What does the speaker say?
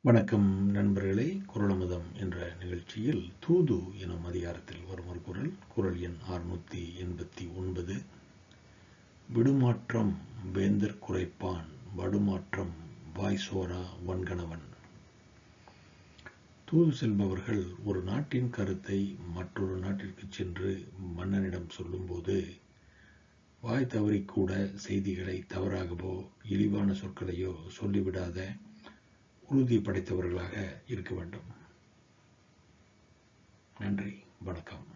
வணக்கம் நண்பர்களே குரலமுதம் என்ற நிகழ்ச்சியில் தூது எனும் அதிகாரத்தில் வரும் ஒரு குரல் குரல் எண் அறுநூத்தி எண்பத்தி ஒன்பது விடுமாற்றம் வேந்தர் குறைப்பான் வடுமாற்றம் வாய்சோரா வன்கணவன் தூது செல்பவர்கள் ஒரு நாட்டின் கருத்தை மற்றொரு நாட்டிற்கு சென்று மன்னனிடம் சொல்லும்போது வாய் தவறிக்கூட செய்திகளை தவறாகவோ இழிவான சொற்களையோ சொல்லிவிடாத உறுதி படைத்தவர்களாக இருக்க வேண்டும் நன்றி வணக்கம்